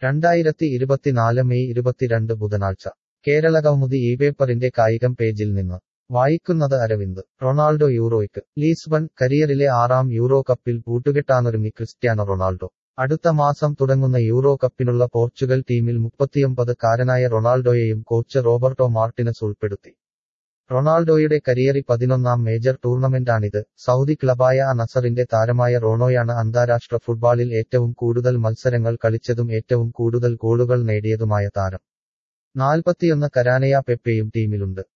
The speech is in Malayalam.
രണ്ടായിരത്തി ഇരുപത്തിനാല് മെയ് ഇരുപത്തിരണ്ട് ബുധനാഴ്ച കേരള കൗമുദി ഈ പേപ്പറിന്റെ കായികം പേജിൽ നിന്ന് വായിക്കുന്നത് അരവിന്ദ് റൊണാൾഡോ യൂറോയ്ക്ക് ലീസ്ബൺ കരിയറിലെ ആറാം യൂറോ കപ്പിൽ പൂട്ടുകെട്ടാനൊരുങ്ങി ക്രിസ്ത്യാനോ റൊണാൾഡോ അടുത്ത മാസം തുടങ്ങുന്ന യൂറോ കപ്പിനുള്ള പോർച്ചുഗൽ ടീമിൽ മുപ്പത്തിയൊമ്പത് കാരനായ റൊണാൾഡോയെയും കോച്ച് റോബർട്ടോ മാർട്ടിനസ് ഉൾപ്പെടുത്തി റൊണാൾഡോയുടെ കരിയറി പതിനൊന്നാം മേജർ ടൂർണമെന്റാണിത് സൗദി ക്ലബായ അ നസറിന്റെ താരമായ റോണോയാണ് അന്താരാഷ്ട്ര ഫുട്ബോളിൽ ഏറ്റവും കൂടുതൽ മത്സരങ്ങൾ കളിച്ചതും ഏറ്റവും കൂടുതൽ ഗോളുകൾ നേടിയതുമായ താരം നാൽപ്പത്തിയൊന്ന് കരാനയ പെപ്പയും ടീമിലുണ്ട്